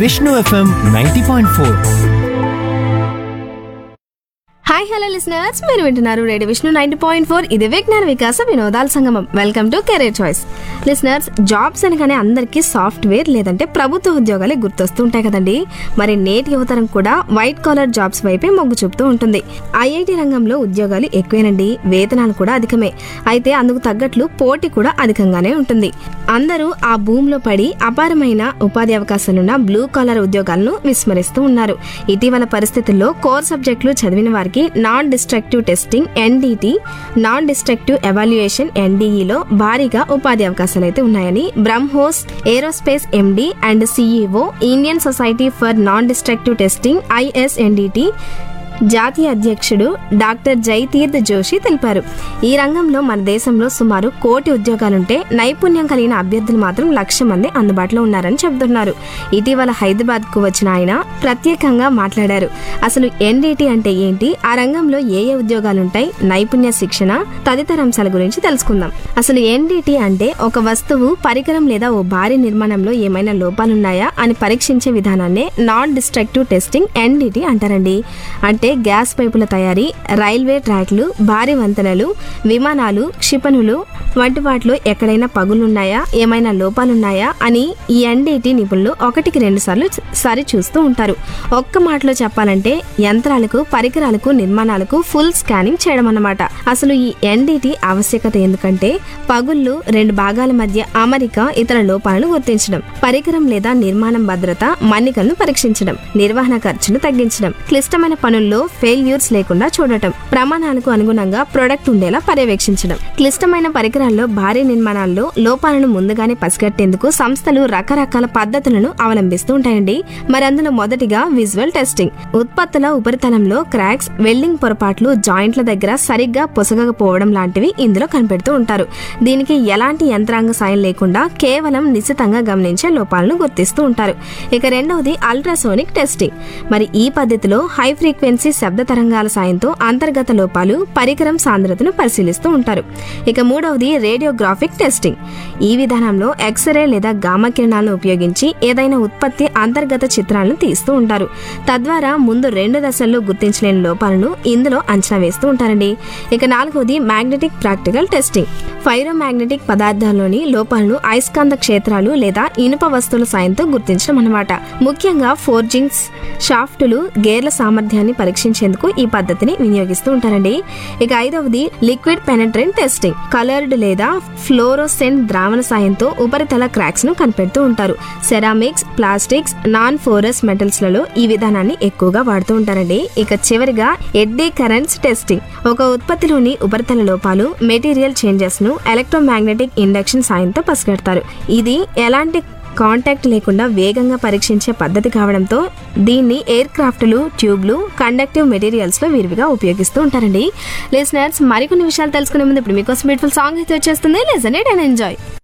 Vishnu FM ninety point four hi hello listeners మీరు వింటున్నారు radio Vishnu ninety point four ఇది విజ్ఞాన వికాస వినోదాల సంగమం welcome to career choice listeners jobs అనగానే అందరికీ సాఫ్ట్వేర్ లేదంటే ప్రభుత్వ ఉద్యోగాలే గుర్తొస్తూ ఉంటాయి కదండి మరి నేటి యువతరం కూడా వైట్ కాలర్ జాబ్స్ వైపే మొగ్గు చూపుతూ ఉంటుంది ఐఐటి రంగంలో ఉద్యోగాలు ఎక్కువేనండి వేతనాలు కూడా అధికమే అయితే అందుకు తగ్గట్లు పోటీ కూడా అధికంగానే ఉంటుంది అందరూ ఆ భూమిలో పడి అపారమైన ఉపాధి అవకాశాలున్న బ్లూ కాలర్ ఉద్యోగాలను విస్మరిస్తూ ఉన్నారు ఇటీవల పరిస్థితుల్లో కోర్ సబ్జెక్టులు చదివిన వారికి non destructive testing NDT non destructive evaluation ఎన్డీఈలో భారీగా ఉపాధి అవకాశాలు అయితే ఉన్నాయని BrahMos aerospace MD and CEO Indian society for non destructive testing ISNDT జాతీయ అధ్యక్షుడు డాక్టర్ జైతీర్థ్ జోషి తెలిపారు ఈ రంగంలో మన దేశంలో సుమారు కోటి ఉద్యోగాలుంటే నైపుణ్యం కలిగిన అభ్యర్థులు మాత్రం లక్ష మంది అందుబాటులో ఉన్నారని చెబుతున్నారు ఇటీవల హైదరాబాద్ కు వచ్చిన ఆయన ప్రత్యేకంగా మాట్లాడారు అసలు ఎన్డిటి అంటే ఏంటి ఆ రంగంలో ఏ ఏ ఉద్యోగాలుంటాయి నైపుణ్య శిక్షణ తదితర అంశాల గురించి తెలుసుకుందాం అసలు ఎన్డిటి అంటే ఒక వస్తువు పరికరం లేదా ఓ భారీ నిర్మాణంలో ఏమైనా లోపాలున్నాయా అని పరీక్షించే విధానాన్నే నాన్ డిస్ట్రక్టివ్ టెస్టింగ్ ఎన్డిటి అంటారండి అంటే గ్యాస్ పైపుల తయారీ రైల్వే ట్రాక్లు భారీ వంతెనలు విమానాలు క్షిపణులు వంటి వాటిలో ఎక్కడైనా పగులున్నాయా ఏమైనా లోపాలున్నాయా అని ఈ ఎన్డిటి నిపుణులు ఒకటికి రెండు సార్లు సరి చూస్తూ ఉంటారు ఒక్క మాటలో చెప్పాలంటే యంత్రాలకు పరికరాలకు నిర్మాణాలకు ఫుల్ స్కానింగ్ చేయడం అన్నమాట అసలు ఈ ఎన్డిటి ఆవశ్యకత ఎందుకంటే పగుళ్ళు రెండు భాగాల మధ్య అమరిక ఇతర లోపాలను గుర్తించడం పరికరం లేదా నిర్మాణం భద్రత మన్నికలను పరీక్షించడం నిర్వహణ ఖర్చును తగ్గించడం క్లిష్టమైన పనుల్లో ఫెయిల్యూర్స్ లేకుండా చూడటం ప్రమాణాలకు అనుగుణంగా ప్రొడక్ట్ ఉండేలా పర్యవేక్షించడం క్లిష్టమైన పరికరాల్లో భారీ నిర్మాణాల్లో లోపాలను ముందుగానే పసిగట్టేందుకు సంస్థలు రకరకాల పద్ధతులను అవలంబిస్తూ ఉంటాయండి మరి అందులో మొదటిగా విజువల్ టెస్టింగ్ ఉత్పత్తుల ఉపరితలంలో క్రాక్స్ వెల్డింగ్ పొరపాట్లు జాయింట్ల దగ్గర సరిగ్గా పొసగకపోవడం లాంటివి ఇందులో కనిపెడుతూ ఉంటారు దీనికి ఎలాంటి యంత్రాంగ సాయం లేకుండా కేవలం నిశితంగా గమనించే లోపాలను గుర్తిస్తూ ఉంటారు ఇక రెండవది అల్ట్రాసోనిక్ టెస్టింగ్ మరి ఈ పద్ధతిలో హై ఫ్రీక్వెన్సీ శబ్ద తరంగాల సాయంతో అంతర్గత లోపాలు పరికరం సాంద్రతను పరిశీలిస్తూ ఉంటారు ఇక మూడవది రేడియోగ్రాఫిక్ టెస్టింగ్ ఈ విధానంలో ఎక్స్రే లేదా గామా కిరణాలను ఉపయోగించి ఏదైనా ఉత్పత్తి అంతర్గత చిత్రాలను తీస్తూ ఉంటారు తద్వారా ముందు రెండు దశల్లో గుర్తించలేని లోపాలను ఇందులో అంచనా వేస్తూ ఉంటారండి ఇక నాలుగవది మ్యాగ్నెటిక్ ప్రాక్టికల్ టెస్టింగ్ ఫైరోమాగ్నెటిక్ పదార్థాల్లోని లోపాలను అయస్కాంత క్షేత్రాలు లేదా ఇనుప వస్తువుల సాయంతో గుర్తించడం అన్నమాట ముఖ్యంగా ఫోర్జింగ్స్ షాఫ్టులు గేర్ల సామర్థ్యాన్ని పరీక్షించేందుకు ఈ పద్ధతిని వినియోగిస్తూ ఉంటారండి ఇక ఐదవది లిక్విడ్ పెనట్రెంట్ టెస్టింగ్ కలర్డ్ లేదా ఫ్లోరోసెంట్ ద్రావణ సాయంతో ఉపరితల క్రాక్స్ ను కనిపెడుతూ ఉంటారు ceramics plastics non ferrous metals లలో ఈ విధానాన్ని ఎక్కువగా వాడుతూ ఉంటారండి ఇక చివరిగా ఎడ్డీ కరెంట్స్ టెస్టింగ్ ఒక ఉత్పత్తిలోని ఉపరితల లోపాలు మెటీరియల్ చేంజెస్ ను ఎలక్ట్రోమాగ్నెటిక్ ఇండక్షన్ సాయంతో పసిగడతారు ఇది ఎలాంటి కాంటాక్ట్ లేకుండా వేగంగా పరీక్షించే పద్ధతి కావడంతో దీన్ని ఎయిర్ క్రాఫ్ట్లు ట్యూబ్లు కండక్టివ్ మెటీరియల్స్ లో విరివిగా ఉపయోగిస్తూ ఉంటారండి లిసనర్స్ మరికొన్ని విషయాలు తెలుసుకునే ముందు ఇప్పుడు మీకోసం బ్యూటిఫుల్ సాంగ్ అయితే వచ్చేస్తుంది లిసన్ ఇట్ అండ్ ఎంజాయ్